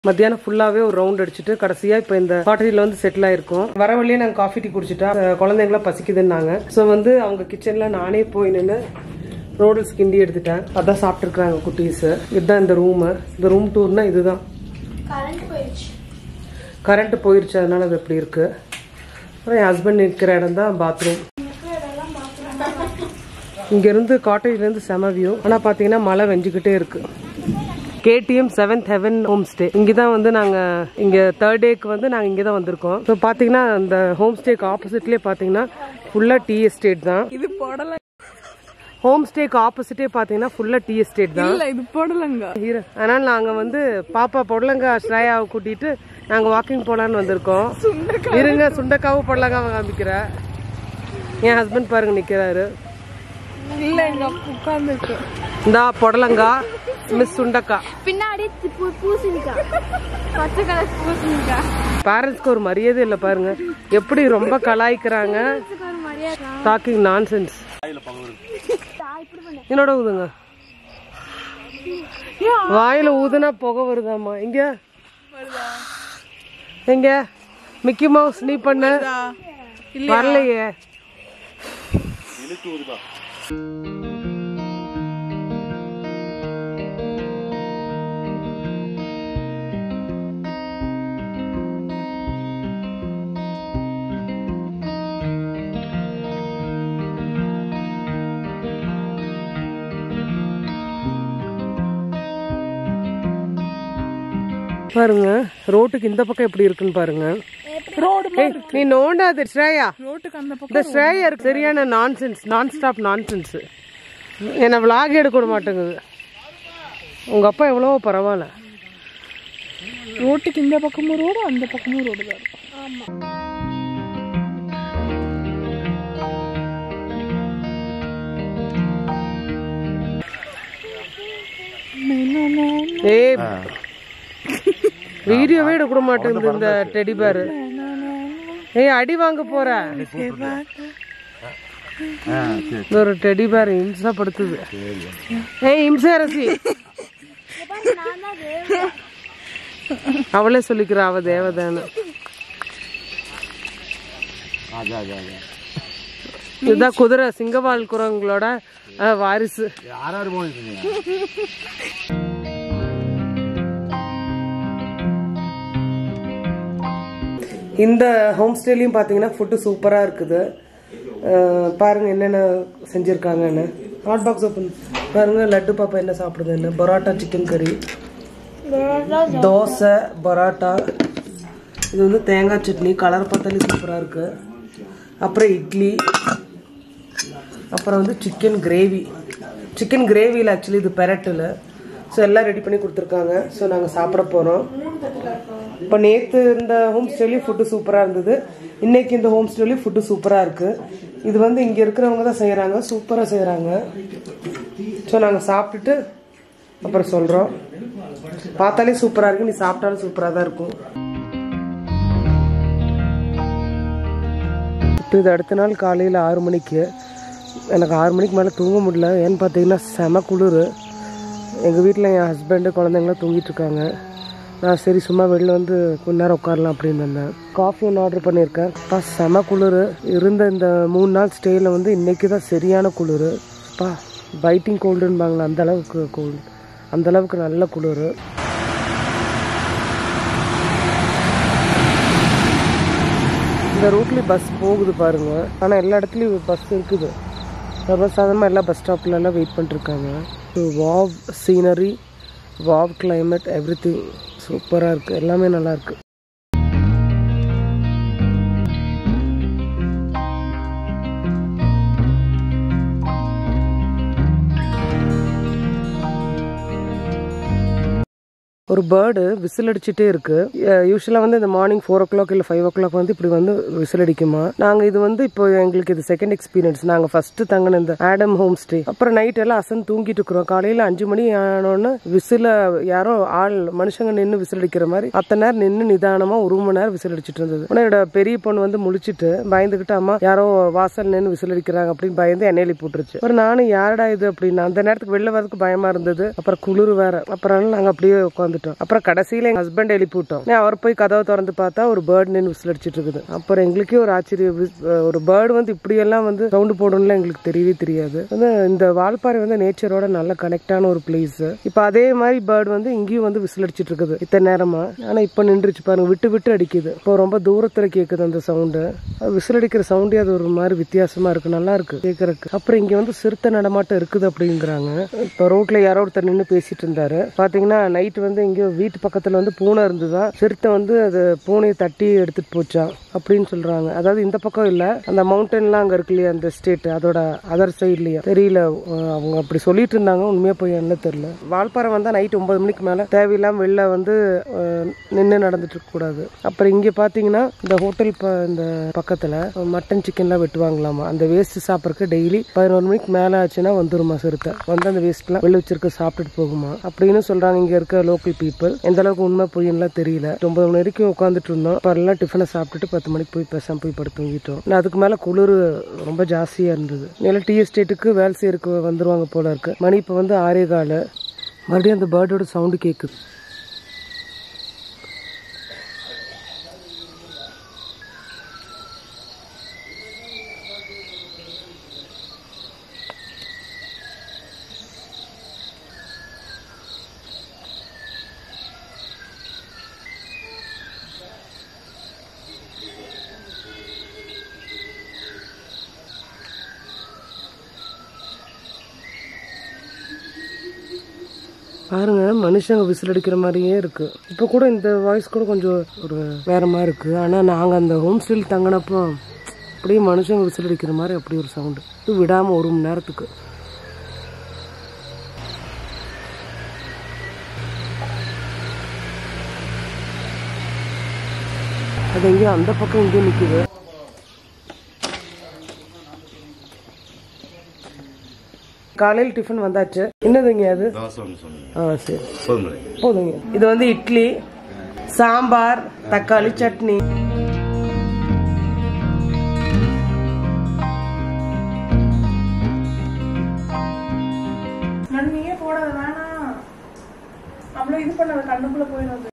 மத்தியானம் ஃபுல்லாவே ஒரு ரவுண்ட் அடிச்சுட்டு கடைசியா இப்போ இந்த காட்டேஜில் வந்து செட்டில் ஆயிருக்கோம் வர வழியே நாங்கள் காஃபி டீ குடிச்சிட்டா அஹ் குழந்தைங்களாம் பசிக்குதுன்னாங்க ஸோ வந்து அவங்க கிச்சன்ல நானே போய் நின்று ரோடல்ஸ் கிண்டி எடுத்துட்டேன் அதான் சாப்பிட்டுருக்காங்க குட்டீஸ் இதுதான் இந்த ரூமு இந்த ரூம் டூர்னா இதுதான் கரண்ட் போயிடுச்சு கரண்ட் போயிருச்சு அதனால அது இப்படி இருக்கு அப்புறம் என் ஹஸ்பண்ட் நிற்கிற இடம் தான் பாத்ரூம் இங்கேருந்து காட்டேஜ்லேருந்து செம வியூ ஆனால் பார்த்தீங்கன்னா மழை வெஞ்சிக்கிட்டே இருக்கு KTM seventh heaven home stay இங்கே தான் வந்து நாங்கள் இங்கே தேர்ட் டேக்கு வந்து நாங்கள் இங்கே தான் வந்திருக்கோம் ஸோ பார்த்தீங்கன்னா அந்த ஹோம் ஸ்டேக்கு ஆப்போசிட்லேயே பார்த்தீங்கன்னா ஃபுல்லாக டீ எஸ்டேட் தான் இது போடல ஹோம் ஸ்டேக்கு ஆப்போசிட்டே பார்த்தீங்கன்னா ஃபுல்லாக டீ எஸ்டேட் தான் இல்ல இது போடலங்க இரு அதனால நாங்க வந்து பாப்பா பொடலங்கா ஸ்ரேயாவை கூட்டிட்டு நாங்க வாக்கிங் போலான்னு வந்திருக்கோம் இருங்க சுண்டக்காவும் பொடலங்காவை காமிக்கிற என் ஹஸ்பண்ட் பாருங்க நிக்கிறாரு இல்ல எங்க உட்கார்ந்து இருக்கு இந்தா பொடலங்கா மிஸ் சுண்டக்கா பின்னாடி பூ- பூசணிக்கா பச்சை கலர் பூசணிக்கா பேரண்ட்ஸ்க்கு ஒரு மரியாதை இல்லை பாருங்க எப்படி ரொம்ப கலாய்க்கிறாங்க இதுக்கு ஒரு மரியாதை டாக்கிங் நான்சென்ஸ் என்னோட ஊதுங்க வாயில ஊதுனா புகை வருதாம்மா இங்க எங்க மிக்கி மவுஸ் நீ பண்ண வரலையே பாருங்க ரோட்டுக்கு இந்த பக்கம் எப்படி இருக்குன்னு பாருங்க ரோடு ஏய், நீ நோண்டாது ஸ்ரேயா ரோட்டுக்கு அந்த பக்கம் இந்த ஸ்ரேயா இருக்கு சரியான நான்சென்ஸ் நான் ஸ்டாப் நான்சென்ஸ் என்னை விளாக் எடுக்க விட மாட்டேங்குது உங்க அப்பா எவ்வளவோ பரவாயில்ல ரோட்டுக்கு இந்த பக்கமும் ரோடு அந்த பக்கமும் ரோடு தான் இருக்கும் ஏய் வீடியோவே எடுக்க விட மாட்டேங்குது இந்த டெடி பேர் ஏய் அடி வாங்க போற இந்த ஒரு டெடி பேர் இம்சப்படுத்துது ஏய் இம்சை அரசி அவளே சொல்லிக்கிறா அவ தேவதான்னு இதுதான் குதிரை சிங்கவால் குரங்களோட அஹ், வாரிசு இந்த ஹோம் ஸ்டேலையும் பார்த்தீங்கன்னா ஃபுட்டு சூப்பராக இருக்குது அஹ், பாருங்க என்னென்ன செஞ்சுருக்காங்கன்னு ஹாட் பாக்ஸ் ஓப்பன் பாருங்க லட்டு பாப்பா என்ன சாப்பிடுதுன்னு பரோட்டா சிக்கன் கறி தோசை பரோட்டா இது வந்து தேங்காய் சட்னி கலர் பார்த்தாலே சூப்பராக இருக்கு அப்புறம் இட்லி அப்புறம் வந்து சிக்கன் கிரேவி சிக்கன் கிரேவியில் ஆக்சுவலி இது பெரட்டில் ஸோ எல்லாம் ரெடி பண்ணி கொடுத்துருக்காங்க ஸோ நாங்கள் சாப்பிட போகிறோம் இப்போ நேற்று இந்த ஹோம் ஸ்டேலையும் ஃபுட்டு சூப்பராக இருந்தது இன்னைக்கு இந்த ஹோம் ஸ்டேலையும் ஃபுட்டு சூப்பராக இருக்குது இது வந்து இங்கே இருக்கிறவங்க தான் செய்கிறாங்க சூப்பராக செய்கிறாங்க ஸோ நாங்கள் சாப்பிட்டுட்டு அப்புறம் சொல்கிறோம் பார்த்தாலே சூப்பராக இருக்கு நீ சாப்பிட்டாலும் சூப்பராக தான் இருக்கும் இப்போ இது அடுத்த நாள் காலையில் ஆறு மணிக்கு எனக்கு ஆறு மணிக்கு மேலே தூங்க முடியல ஏன்னு பார்த்தீங்கன்னா செம குளிர் எங்கள் வீட்டில் என் ஹஸ்பண்டு குழந்தைங்களாம் தூங்கிட்டு இருக்காங்க நான் சரி சும்மா வெளில வந்து கொஞ்ச நேரம் உட்காரலாம் அப்படின்னு வந்தேன் காஃபி ஒன்று ஆர்டர் பண்ணியிருக்கேன் பா செம குளிர் இருந்த இந்த மூணு நாள் ஸ்டேயில் வந்து இன்றைக்கி தான் சரியான குளிர் பா பைட்டிங் கோல்டுன்பாங்களா அந்த அளவுக்கு கோல்டு அந்த அளவுக்கு நல்ல குளிர் இந்த ரூட்லேயும் பஸ் போகுது பாருங்க ஆனால் எல்லா இடத்துலையும் பஸ் இருக்குது சர்வசாதாரணமாக எல்லா பஸ் ஸ்டாப்ல எல்லாம் வெயிட் பண்ணிருக்காங்க so wow scenery wow climate everything சூப்பராக இருக்குது எல்லாமே நல்லா இருக்கு ஒரு பேர்டு விசில் அடிச்சுட்டே இருக்கு யூஸ்வலாக வந்து இந்த மார்னிங் ஃபோர் ஓ கிளாக் இல்லை ஃபைவ் ஓ கிளாக் வந்து இப்படி வந்து விசில் அடிக்குமா நாங்கள் இது வந்து இப்போ எங்களுக்கு இது செகண்ட் எக்ஸ்பீரியன்ஸ் நாங்கள் ஃபர்ஸ்ட் தங்கின இந்த ஆடம் ஹோம் ஸ்டே அப்புறம் நைட் எல்லாம் அசன் தூங்கிட்டு இருக்கிறோம் காலையில் அஞ்சு மணி ஆனோன்னு விசில யாரோ ஆள் மனுஷங்க நின்று விசில் அடிக்கிற மாதிரி அத்தனை நேரம் நின்று நிதானமாக ஒரு மணி நேரம் விசில் அடிச்சிட்டு இருந்தது உடனே என்னோட பெரிய பொண்ணு வந்து முழிச்சிட்டு பயந்துக்கிட்டு அம்மா யாரோ வாசல் நின்று விசில் அடிக்கிறாங்க அப்படின்னு பயந்து எண்ணெயில போட்டுருச்சு அப்புறம் நானும் யாரடா இது அப்படின்னு அந்த நேரத்துக்கு வெளில வரதுக்கு பயமா இருந்தது அப்புறம் குளிர் வேற அப்புறம் நாங்கள் அப்படியே உட்காந்துட்டோம் படுத்துட்டோம் அப்புறம் கடைசியில எங்க ஹஸ்பண்ட் எழுப்பி விட்டோம் நான் அவர் போய் கதவை திறந்து பார்த்தா ஒரு பேர்ட் நின்று விசில் அடிச்சிட்டு இருக்குது அப்புறம் எங்களுக்கே ஒரு ஆச்சரியம் vis- ஒரு பேர்டு வந்து இப்படியெல்லாம் வந்து சவுண்டு போடணும்ல எங்களுக்கு தெரியவே தெரியாது வந்து இந்த வால்பாறை வந்து நேச்சரோட நல்ல கனெக்டான ஒரு பிளேஸ் இப்போ அதே மாதிரி பேர்டு வந்து இங்கேயும் வந்து விசில் அடிச்சிட்டு இருக்குது இத்தனை நேரமா ஆனா இப்போ நின்றுச்சு பாருங்க விட்டு விட்டு அடிக்குது இப்போ ரொம்ப தூரத்துல கேக்குது அந்த சவுண்டு விசில் அடிக்கிற சவுண்டே அது ஒரு மாதிரி வித்தியாசமா இருக்கு நல்லா இருக்கு கேட்கறதுக்கு அப்புறம் இங்க வந்து சிறுத்தை நடமாட்டம் இருக்குது அப்படிங்கிறாங்க இப்போ ரோட்ல யாரோ ஒருத்தர் நின்று பேசிட்டு இருந்தாரு பாத்தீங்கன்னா நைட் வந்து இங்க வீட்டு பக்கத்துல வந்து பூனை இருந்துதான் சிறுத்தை வந்து அது பூனையை தட்டி எடுத்துட்டு போச்சான் அப்படின்னு சொல்றாங்க அதாவது இந்த பக்கம் இல்ல அந்த மவுண்டன்லாம் அங்க இருக்கு இல்லையா அந்த ஸ்டேட் அதோட அதர் சைட்லயா தெரியல அஹ் அவங்க அப்படி சொல்லிட்டு இருந்தாங்க உண்மையா போய் என்ன தெரியல வால்பாறை வந்தா நைட் ஒன்பது மணிக்கு மேல தேவையில்லாம வெளில வந்து நின்று நடந்துட்டு இருக்க கூடாது அப்புறம் இங்க பாத்தீங்கன்னா இந்த ஹோட்டல் இந்த பக்கத்துல மட்டன் சிக்கன்லாம் வெட்டுவாங்களாமா அந்த வேஸ்ட் சாப்பிட்றதுக்கு டெய்லி பதினோரு மணிக்கு மேல ஆச்சுன்னா வந்துருமா சிறுத்தை வந்து அந்த வேஸ்ட்லாம் வெளில வச்சிருக்க சாப்பிட்டுட்டு போகுமா அப்படின்னு சொல்றாங்க இங்க இருக்க லோக்கல் பீப்புள் எந்த அளவுக்கு உண்மை பொய்யெல்லாம் தெரியல ஒன்பது மணி வரைக்கும் உட்காந்துட்டு இருந்தோம் அப்புறம் எல்லாம் டிஃபனை சாப்பிட்டுட்டு பத்து மணிக்கு போய் பேசாம போய் படுத்து தூங்கிட்டோம் நான் அதுக்கு மேல குளிர் ரொம்ப ஜாஸ்தியா இருந்தது நில டீ எஸ்டேட்டுக்கு வேலை செய்யறதுக்கு வந்துருவாங்க போல இருக்கு மணி இப்போ வந்து ஆறே கால் மறுபடியும் அந்த பேர்டோட சவுண்டு கேட்குது பாருங்க மனுஷங்க விசில் அடிக்கிற மாதிரியே இருக்கு இப்போ கூட இந்த வாய்ஸ் கூட கொஞ்சம் ஒரு வேற மாதிரி இருக்கு ஆனா நாங்க அந்த ஹோம் ஸ்டேல தங்கினப்போ அப்படியே மனுஷங்க விசில் அடிக்கிற மாதிரி அப்படி ஒரு சவுண்டு இது விடாம ஒரு மணி நேரத்துக்கு அது எங்கேயும் அந்த பக்கம் எங்கேயும் நிக்குது காலையில் டிஃபன் வந்தாச்சு என்னதுங்க அது தோசை ஒன்று சொன்னீங்க ஆ சரி போதும் போதுங்க இது வந்து இட்லி சாம்பார் தக்காளி சட்னி நீயே போடாத வேணாம் அவ்வளோ இது பண்ணாத கண்ணுக்குள்ள போயிடும் அது